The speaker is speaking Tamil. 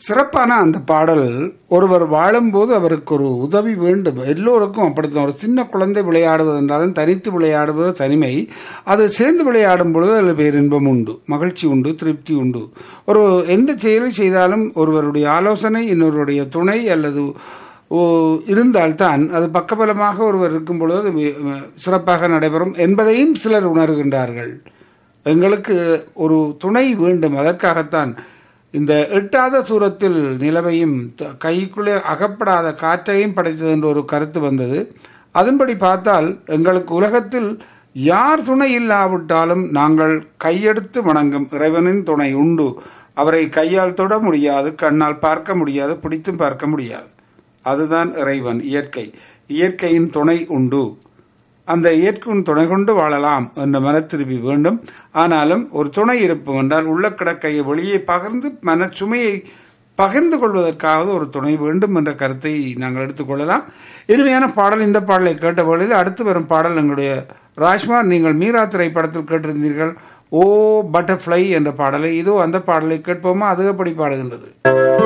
சிறப்பான அந்த பாடல் ஒருவர் வாழும்போது அவருக்கு ஒரு உதவி வேண்டும் எல்லோருக்கும் அப்படித்தான் ஒரு சின்ன குழந்தை விளையாடுவது என்றாலும் தனித்து விளையாடுவது தனிமை அது சேர்ந்து விளையாடும் பொழுது அதில் பேரின்பம் உண்டு மகிழ்ச்சி உண்டு திருப்தி உண்டு ஒரு எந்த செயலை செய்தாலும் ஒருவருடைய ஆலோசனை இன்னொருவருடைய துணை அல்லது ஓ- இருந்தால்தான் அது பக்கபலமாக ஒருவர் இருக்கும் பொழுது அது வி- சிறப்பாக நடைபெறும் என்பதையும் சிலர் உணர்கின்றார்கள் எங்களுக்கு ஒரு துணை வேண்டும் அதற்காகத்தான் இந்த எட்டாத தூரத்தில் நிலவையும் த- கைக்குள்ளே அகப்படாத காற்றையும் படைத்தது என்ற ஒரு கருத்து வந்தது அதன்படி பார்த்தால் எங்களுக்கு உலகத்தில் யார் துணை இல்லாவிட்டாலும் நாங்கள் கையெடுத்து வணங்கும் இறைவனின் துணை உண்டு அவரை கையால் தொட முடியாது கண்ணால் பார்க்க முடியாது பிடித்தும் பார்க்க முடியாது அதுதான் இறைவன் இயற்கை இயற்கையின் துணை உண்டு அந்த இயற்கையின் துணை கொண்டு வாழலாம் என்ற மனத்திருப்பி வேண்டும் ஆனாலும் ஒரு துணை இருப்பு என்றால் உள்ள கிடக்கையை வெளியே பகிர்ந்து மனச்சுமையை பகிர்ந்து கொள்வதற்காக ஒரு துணை வேண்டும் என்ற கருத்தை நாங்கள் எடுத்துக்கொள்ளலாம் இனிமையான பாடல் இந்த பாடலை கேட்ட வேளையில் அடுத்து வரும் பாடல் எங்களுடைய ராஜ்மா நீங்கள் மீரா திரைப்படத்தில் கேட்டிருந்தீர்கள் ஓ பட்டர்ஃப்ளை என்ற பாடலை இதோ அந்த பாடலை கேட்போமா அது எப்படி பாடுகின்றது